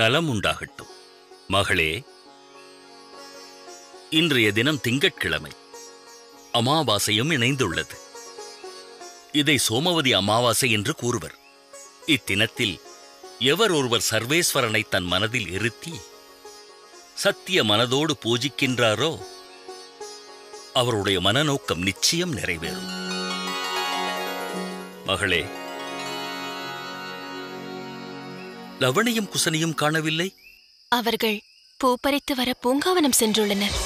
நலம் உண்டாகட்டும் மகளே இன்றைய தினம் திங்கட்கிழமை அமாவாசையும் இணைந்துள்ளது இதை சோமவதி அமாவாசை என்று கூறுவர் இத்தினத்தில் எவர் ஒருவர் சர்வேஸ்வரனை தன் மனதில் இருத்தி சத்திய மனதோடு பூஜிக்கின்றாரோ அவருடைய மனநோக்கம் நிச்சயம் நிறைவேறும் மகளே லவணியும் குசனியும் காணவில்லை அவர்கள் பூ பறித்து வர பூங்காவனம் சென்றுள்ளனர்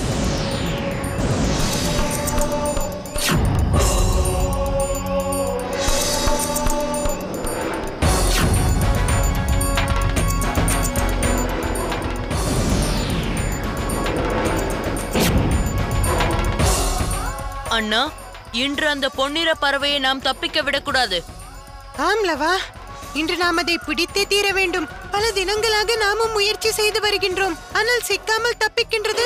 அண்ணா இன்று அந்த பொன்னிற பறவையை நாம் தப்பிக்க விடக்கூடாது ஆம்லவா இன்று நாம் அதை பிடித்தே தீர வேண்டும் பல தினங்களாக நாமும் முயற்சி செய்து வருகின்றோம் ஆனால் சிக்காமல் தப்பிக்கின்றது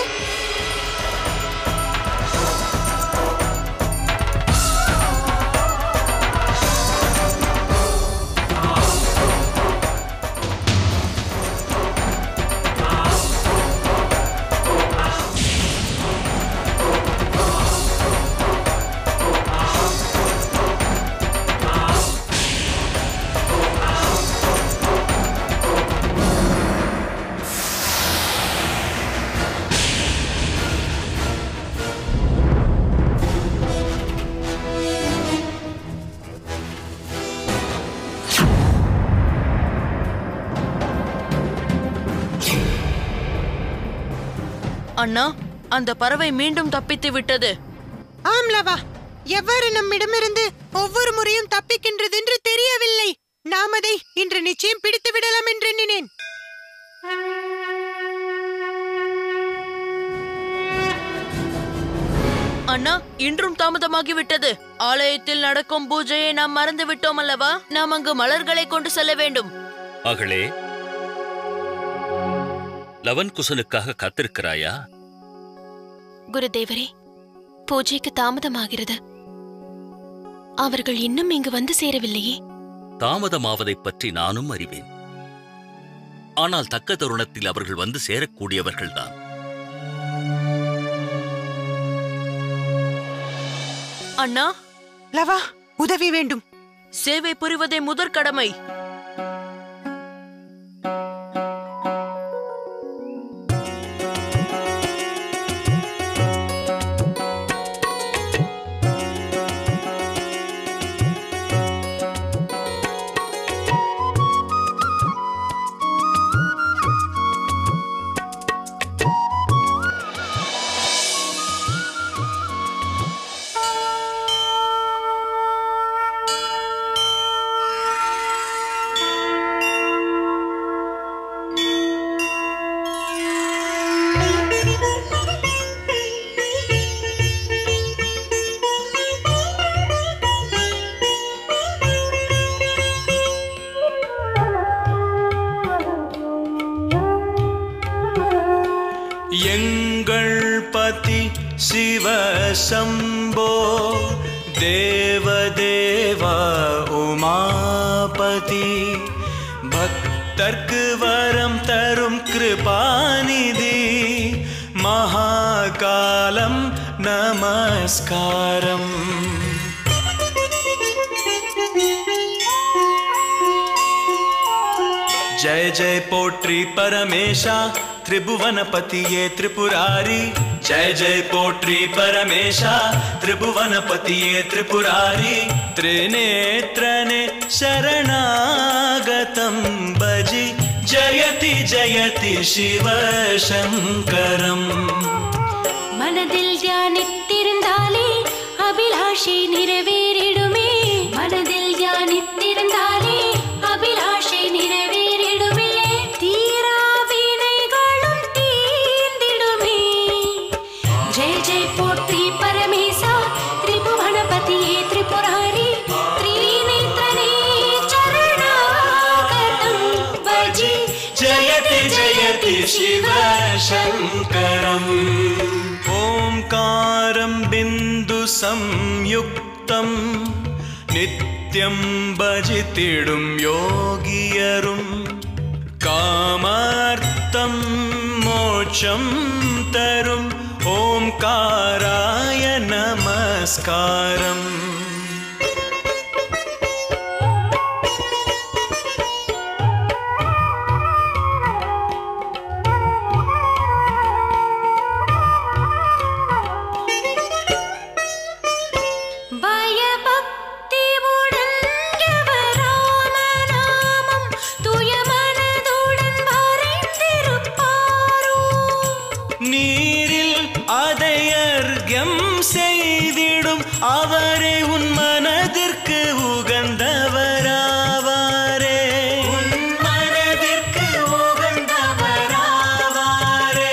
அண்ணா அந்த பறவை மீண்டும் தப்பித்து விட்டது ஆம்லவா எவ்வாறு நம்மிடமிருந்து ஒவ்வொரு முறையும் தப்பிக்கின்றது என்று தெரியவில்லை நாம் அதை இன்று நிச்சயம் பிடித்து விடலாம் என்று எண்ணினேன் அண்ணா இன்றும் தாமதமாகிவிட்டது ஆலயத்தில் நடக்கும் பூஜையை நாம் மறந்து விட்டோம் அல்லவா நாம் அங்கு மலர்களை கொண்டு செல்ல வேண்டும் மகளே லவன் குசனுக்காக காத்திருக்கிறாயா குருதேவரே பூஜைக்கு தாமதமாகிறது அவர்கள் இன்னும் இங்கு வந்து சேரவில்லையே தாமதமாவதைப் பற்றி நானும் அறிவேன் ஆனால் தக்க தருணத்தில் அவர்கள் வந்து சேரக்கூடியவர்கள்தான் அண்ணா லவா உதவி வேண்டும் சேவை புரிவதே முதற் கடமை எங்கள் பதி சிவ சம்போ தேவதேவா உமாபதி பக்தர்க்கு வரம் தரும் கிருபாநிதி மகாகாலம் நமஸ்காரம் जय जय पोट्री परमेशा त्रिभुवनपतिये त्रिपुरारी जय जय पोट्री परमेशा त्रिभुवनपतिये त्रिपुरारी त्रिनेत्रने शरणागतं भजि जयति जयति शिव शङ्करम् மனதில் தியானித்திருந்தாலே அபிலாஷை நிறைவேறிடுமே மனதில் தியானித்திருந்தாலே அபிலாஷை நிறைவேறிடுமே தீரா வினைகளும் தீர்ந்திடுமே ஜெய ஜெய போற்றி பரமேசா திரிபுவனபதியே திரிபுராரி திரிநேத்ரனே சரணாகதம் பஜி जयति जयति शिव शङ्करम् ओङ्कारं बिन्दुसंयुक्तं नित्यं भजितिडुं योगियरुं कामार्थं मोक्षं तरुम् ओङ्काराय नमस्कारम् பயபக்தியுடன் எவராமநாமம் தூய மனதுடன் வரைந்திருப்பாரோ நீரில் அதை அர்க்கம் செய்திடும் அவரே உன் மனதிற்கு உகந்தவராவாரே உன் மனதிற்கு உகந்தவராவாரே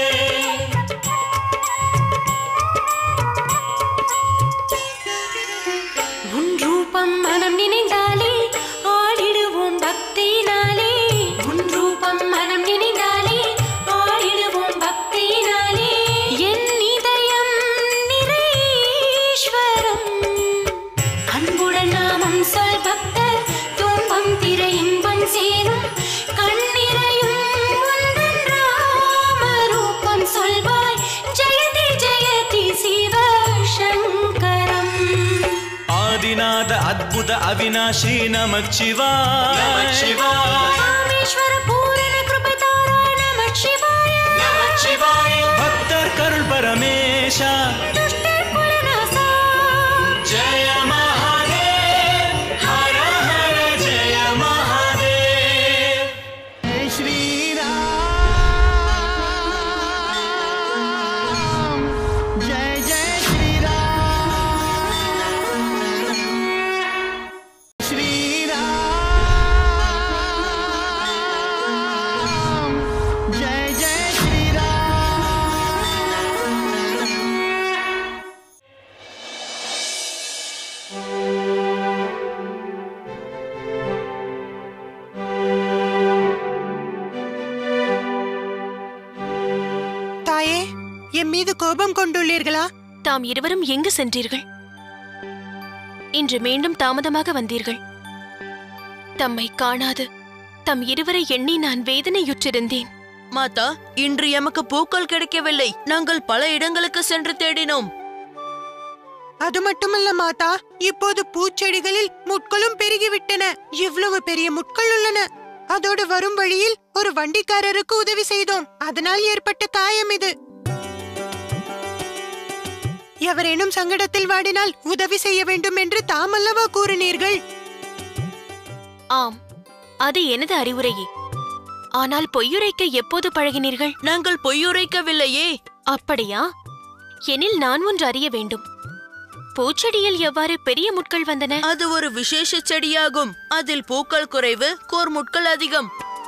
உன் ரூபம் மனம் நினைந்தாலே ஆடிடுவோம் பக்தியினாலே உன் ரூபம் மனம் நினைந்தாலே ஆடிடுவோம் பக்தியினாலே என் இதயம் நிறைஸ்வரம் அன்புடன் நாமம் சொல் பக்தர் துன்பம் திர இன்பம் சேரும் கண்ணிறையும் உந்தன் ராமரூபம் சொல்வாய் ஜெயதி ஜெயதி சிவ சங்கரம் ஆதிநாத அத்புத அவிநாசி நமச்சிவாய நமச்சிவாய ராமேஸ்வர பூரண கிருபை தாராய் நமः சிவாய நமः சிவாய பக்தர் கருள் பரமேஷா துஷ்டர் குலநாசா ஜெய மகாதேவ் ஹர ஹர ஜெய மகாதேவ் தாயே என் மீது கோபம் கொண்டுள்ளீர்களா தாம் இருவரும் எங்கு சென்றீர்கள் இன்று மீண்டும் தாமதமாக வந்தீர்கள் தம்மை காணாது தம் இருவரை எண்ணி நான் வேதனையுற்றிருந்தேன் மாதா இன்று எமக்கு பூக்கள் கிடைக்கவில்லை நாங்கள் பல இடங்களுக்கு சென்று தேடினோம் அது மட்டுமல்ல மாதா இப்போது பூச்செடிகளில் முட்களும் பெருகிவிட்டன இவ்வளவு பெரிய முட்கள் உள்ளன அதோடு வரும் வழியில் ஒரு வண்டிக்காரருக்கு உதவி செய்தோம் அதனால் ஏற்பட்ட காயம் இது எவரேனும் சங்கடத்தில் வாடினால் உதவி செய்ய வேண்டும் என்று தாமல்லவா கூறினீர்கள் ஆம் அது எனது அறிவுரையே ஆனால் பொய்யுரைக்க எப்போது பழகினீர்கள் நாங்கள் பொய்யுரைக்கவில்லையே அப்படியா எனில் நான் ஒன்று அறிய வேண்டும் பூச்செடியில் எவ்வாறு பெரிய முட்கள் வந்தன அது ஒரு விசேஷ செடியாகும் அதில் பூக்கள் குறைவு கோர் முட்கள் அதிகம்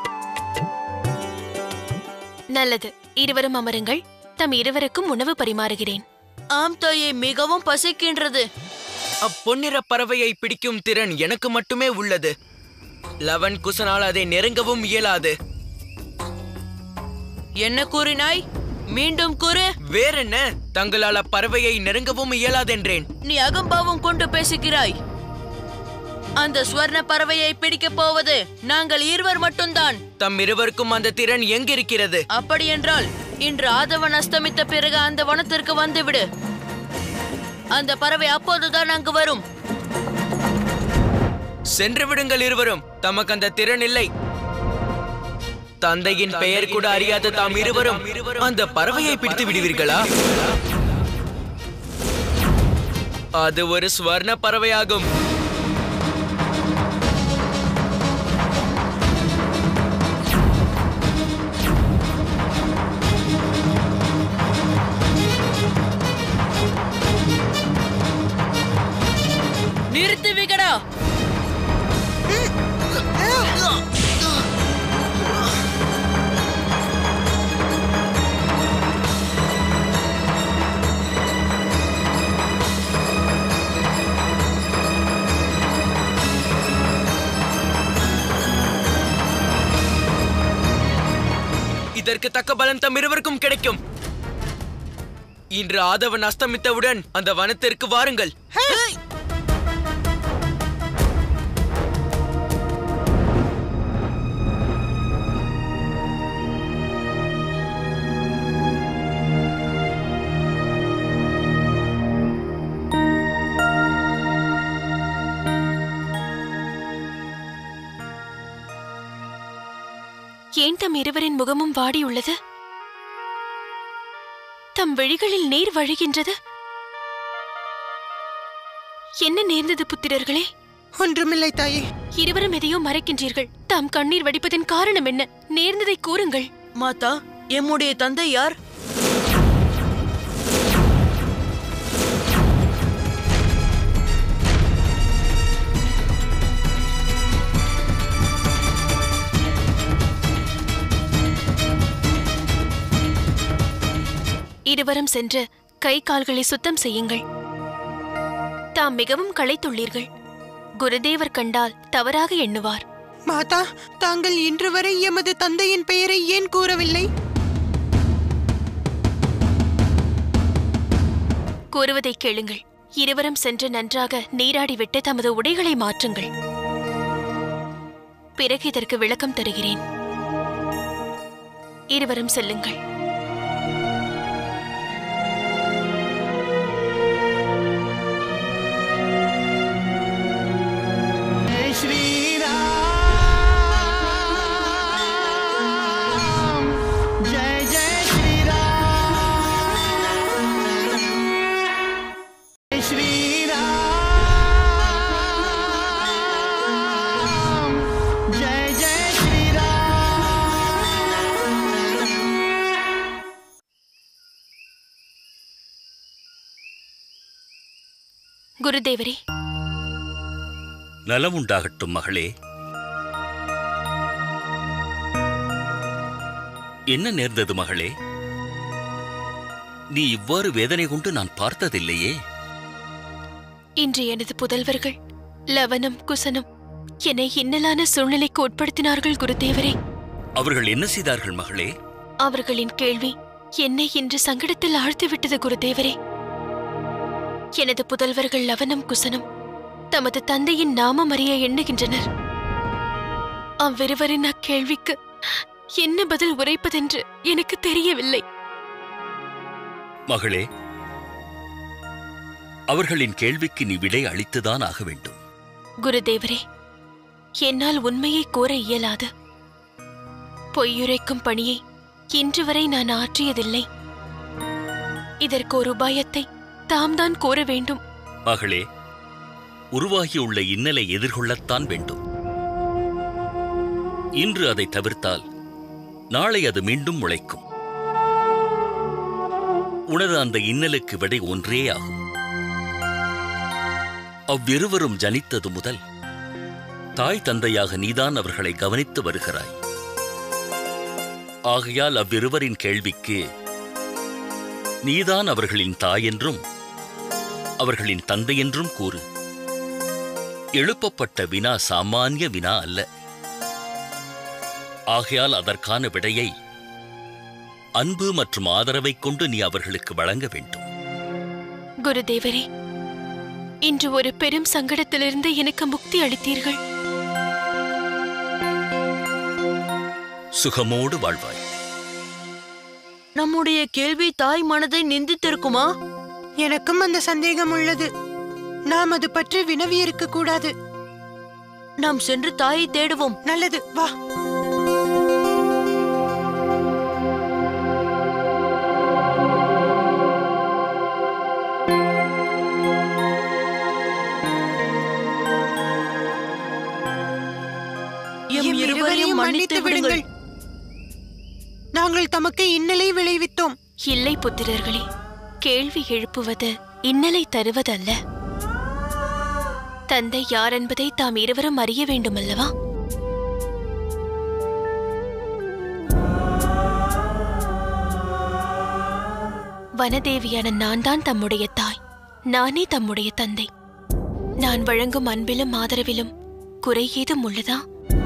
நல்லது இருவரும் அமருங்கள் தம் இருவருக்கும் உணவு பரிமாறுகிறேன் ஆம் தாயே மிகவும் பசிக்கின்றது அப்பொன்னிற பறவையை பிடிக்கும் திறன் எனக்கு மட்டுமே உள்ளது லவன் குசனால் அதை நெருங்கவும் இயலாது என்ன கூறினாய் மீண்டும் கூறு வேறென்ன தங்களால் அப்பறவையை நெருங்கவும் இயலாதென்றேன் நீ அகம்பாவம் கொண்டு பேசுகிறாய் அந்த ஸ்வர்ண பறவையை பிடிக்கப் போவது நாங்கள் இருவர் மட்டும்தான் தம் இருவருக்கும் அந்த திறன் எங்கிருக்கிறது அப்படியென்றால் இன்று ஆதவன் அஸ்தமித்த பிறகு அந்த வனத்திற்கு வந்துவிடு அந்த பறவை அப்போதுதான் அங்கு வரும் சென்று விடுங்கள் இருவரும் தமக்கு அந்த திறன் இல்லை தந்தையின் பெயர் கூட அறியாத தாம் இருவரும் அந்த பறவையை பிடித்து விடுவீர்களா அது ஒரு ஸ்வர்ண பறவையாகும் நிறுத்து விகடா இதற்கு தக்க பலன் தம் இருவருக்கும் கிடைக்கும் இன்று ஆதவன் அஸ்தமித்தவுடன் அந்த வனத்திற்கு வாருங்கள் ஏன் தம் இருவரின் முகமும் வாடியுள்ளது தம் விழிகளில் நீர் வழிகின்றது என்ன நேர்ந்தது புத்திரர்களே ஒன்றுமில்லை தாயே இருவரும் எதையோ மறைக்கின்றீர்கள் தாம் கண்ணீர் வடிப்பதின் காரணம் என்ன நேர்ந்ததை கூறுங்கள் மாதா எம்முடைய தந்தை யார் இருவரும் சென்று கை கால்களை சுத்தம் செய்யுங்கள் தாம் மிகவும் களைத்துள்ளீர்கள் குருதேவர் கண்டால் தவறாக எண்ணுவார் மாதா தாங்கள் இன்று வரை எமது தந்தையின் பெயரை ஏன் கூறவில்லை கூறுவதை கேளுங்கள் இருவரும் சென்று நன்றாக நீராடிவிட்டு தமது உடைகளை மாற்றுங்கள் பிறகு இதற்கு விளக்கம் தருகிறேன் இருவரும் செல்லுங்கள் जय श्री राम जय जय श्री राम जय श्री राम जय जय श्री राम குருதேவரே நலம் உண்டாகட்டும் மகளே என்ன நேர்ந்தது மகளே நீ இவ்வாறு வேதனை கொண்டு நான் பார்த்ததில்லையே இன்று எனது புதல்வர்கள் லவனும் குசனும் என்னை இன்னலான சூழ்நிலைக்கு உட்படுத்தினார்கள் குருதேவரே அவர்கள் என்ன செய்தார்கள் மகளே அவர்களின் கேள்வி என்னை இன்று சங்கடத்தில் ஆழ்த்திவிட்டது குருதேவரே எனது புதல்வர்கள் லவனும் குசனும் தமது தந்தையின் நாமம் அறிய எண்ணுகின்றனர் அவ்விருவரின் அக்கேள்விக்கு என்ன பதில் உரைப்பதென்று எனக்கு தெரியவில்லை மகளே அவர்களின் கேள்விக்கு நீ விடை அளித்துதான் ஆக வேண்டும் குருதேவரே என்னால் உண்மையை கூற இயலாது பொய்யுரைக்கும் பணியை இன்று வரை நான் ஆற்றியதில்லை இதற்கு ஒரு உபாயத்தை தாம் தான் கூற வேண்டும் மகளே உருவாகியுள்ள இன்னலை எதிர்கொள்ளத்தான் வேண்டும் இன்று அதை தவிர்த்தால் நாளை அது மீண்டும் முளைக்கும் உனது அந்த இன்னலுக்கு விடை ஒன்றே ஆகும் அவ்விருவரும் ஜனித்தது முதல் தாய் தந்தையாக நீதான் அவர்களை கவனித்து வருகிறாய் ஆகையால் அவ்விருவரின் கேள்விக்கு நீதான் அவர்களின் தாய் என்றும் அவர்களின் தந்தை என்றும் கூறு எழுப்பப்பட்ட வினா சாமானிய வினா அல்ல ஆகையால் அதற்கான விடையை அன்பு மற்றும் ஆதரவைக் கொண்டு நீ அவர்களுக்கு வழங்க வேண்டும் குருதேவரே இன்று ஒரு பெரும் சங்கடத்திலிருந்து எனக்கு முக்தி அளித்தீர்கள் சுகமோடு வாழ்வாய் நம்முடைய கேள்வி தாய் மனதை நிந்தித்திருக்குமா எனக்கும் அந்த சந்தேகம் உள்ளது நாம் அது பற்றி வினவியிருக்க கூடாது நாம் சென்று தாயை தேடுவோம் நல்லது வா எம் இருவரையும் மன்னித்து விடுங்கள் நாங்கள் தமக்கு இன்னலை விளைவித்தோம் இல்லை புத்திரர்களே கேள்வி எழுப்புவது இன்னலை தருவதல்ல தந்தை யார் என்பதை தாம் இருவரும் அறிய வேண்டுமல்லவா வனதேவியான நான் தான் தம்முடைய தாய் நானே தம்முடைய தந்தை நான் வழங்கும் அன்பிலும் ஆதரவிலும் குறை ஏதும் உள்ளதா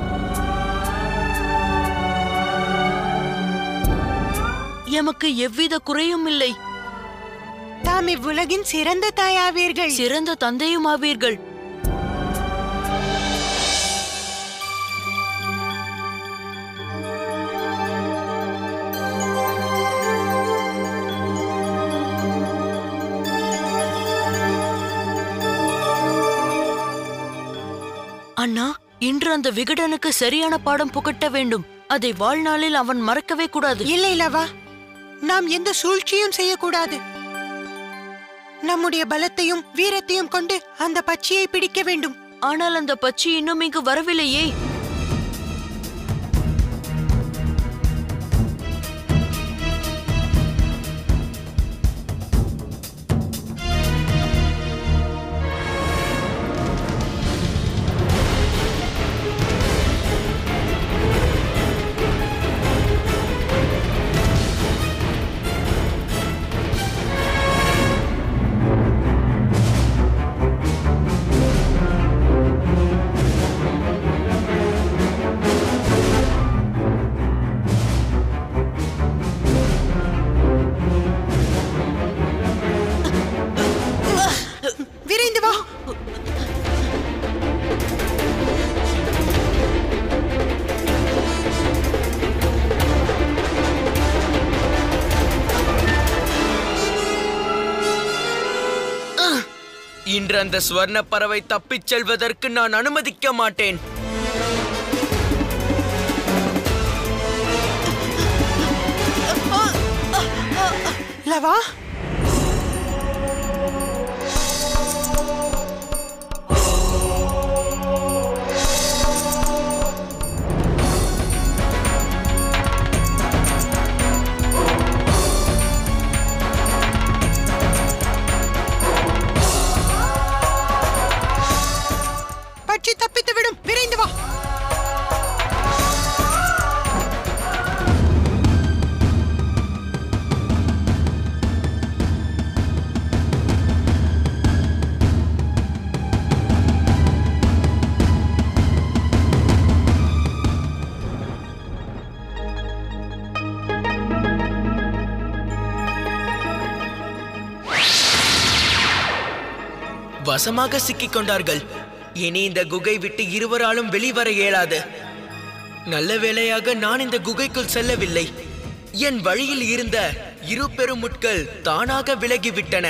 எமக்கு எவ்வித குறையும் இல்லை தாம் இவ்வுலகின் சிறந்த தாயாவீர்கள் சிறந்த தந்தையும் ஆவீர்கள் அண்ணா இன்று அந்த விகடனுக்கு சரியான பாடம் புகட்ட வேண்டும் அதை வாழ்நாளில் அவன் மறக்கவே கூடாது இல்லை லவா நாம் எந்த சூழ்ச்சியும் செய்யக்கூடாது நம்முடைய பலத்தையும் வீரத்தையும் கொண்டு அந்த பச்சையை பிடிக்க வேண்டும் ஆனால் அந்த பச்சி இன்னும் இங்கு வரவில்லையே விரைந்து வா இன்று அந்த ஸ்வர்ண பறவை தப்பிச் செல்வதற்கு நான் அனுமதிக்க மாட்டேன் லவா பட்சி தப்பித்து விடும் விரைந்து வா வசமாக சிக்கிக் கொண்டார்கள் இனி இந்த குகை விட்டு இருவராலும் வெளிவர இயலாது நல்ல வேளையாக நான் இந்த குகைக்குள் செல்லவில்லை என் வழியில் இருந்த இரு பெரும் முட்கள் தானாக விலகிவிட்டன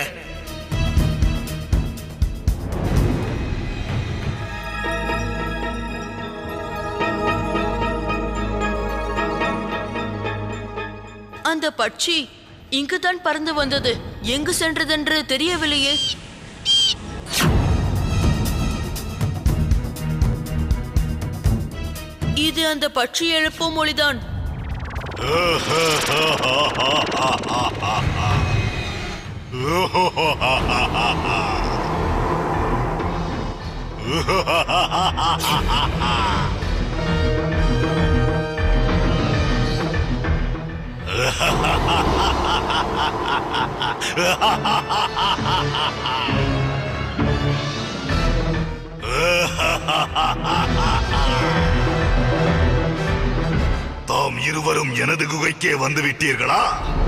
அந்த பட்சி இங்குதான் பறந்து வந்தது எங்கு சென்றதென்று தெரியவில்லையே இது அந்த பட்சி எழுப்பும் மொழிதான் தாம் இருவரும் எனது குகைக்கே வந்து விட்டீர்களா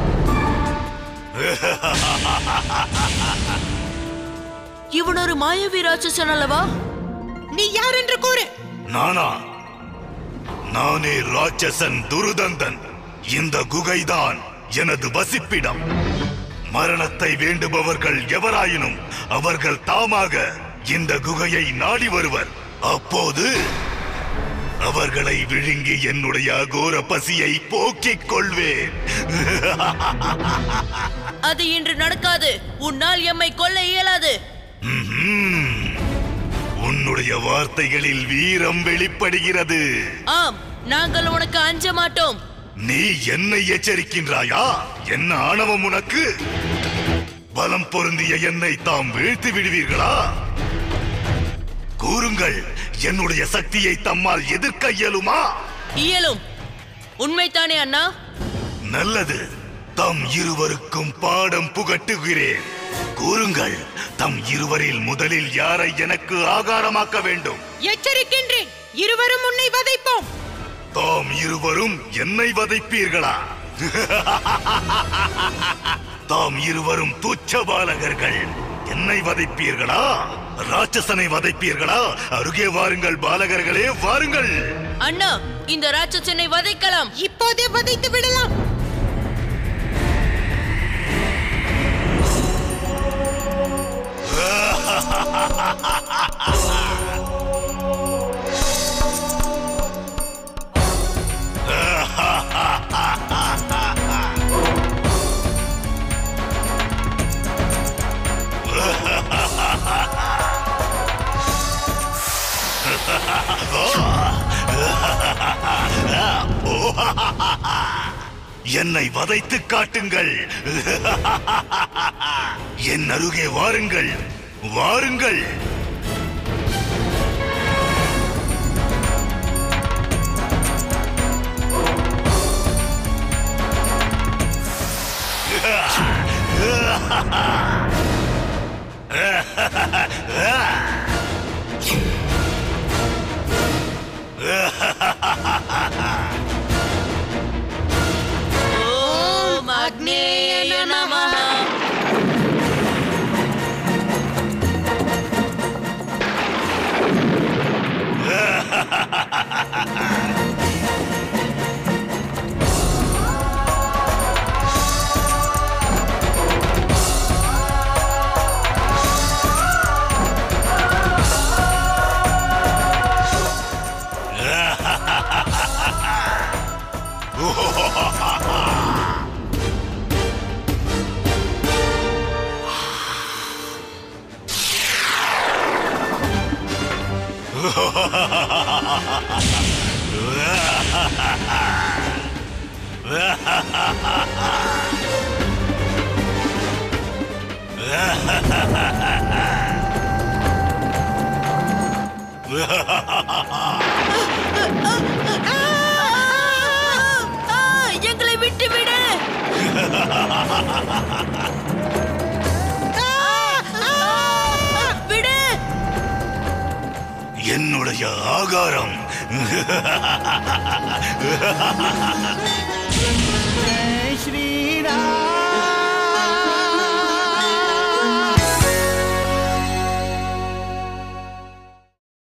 இவன் ஒரு மாயவி ராட்சசன் அல்லவா நீ யார் என்று கூறு நானா நானே ராட்சசன் துருதந்தன் இந்த குகைதான் எனது வசிப்பிடம் மரணத்தை வேண்டுபவர்கள் எவராயினும் அவர்கள் தாமாக இந்த குகையை நாடி வருவர் அப்போது அவர்களை விழுங்கி என்னுடைய அகோர பசியை போக்கிக் கொள்வேன் அது இன்று நடக்காது உன்னால் எம்மை கொல்ல இயலாது ம்ஹும். உன்னுடைய வார்த்தைகளில் வீரம் வெளிப்படுகிறது ஆம் நாங்கள் உனக்கு அஞ்ச மாட்டோம் நீ என்னை எச்சரிக்கின்றாயா என்ன ஆணவம் உனக்கு பலம் பொருந்திய என்னை தாம் வீழ்த்தி விடுவீர்களா கூறுங்கள் என்னுடைய சக்தியை தம்மால் எதிர்க்க இயலுமா இயலும் உண்மைதானே அண்ணா நல்லது தம் இருவருக்கும் பாடம் புகட்டுகிறேன் கூறுங்கள் தம் இருவரில் முதலில் யாரை எனக்கு ஆகாரமாக்க வேண்டும் எச்சரிக்கின்றேன் இருவரும் உன்னை வதைப்போம் தாம் இருவரும் என்னை வதைப்பீர்களா தாம் இருவரும் துச்ச பாலகர்கள் என்னை வதைப்பீர்களா ராட்சசனை வதைப்பீர்களா அருகே வாருங்கள் பாலகர்களே வாருங்கள் அண்ணா இந்த ராட்சசனை வதைக்கலாம் இப்போதே வதைத்து விடலாம் ஆ என்னை வதைத்து காட்டுங்கள் என் அருகே வாருங்கள் வாருங்கள் ஓம் அக்னேய நமः ஆ, எங்களை விட்டு விடு விடு என்னுடைய ஆகாரம் जय श्री राम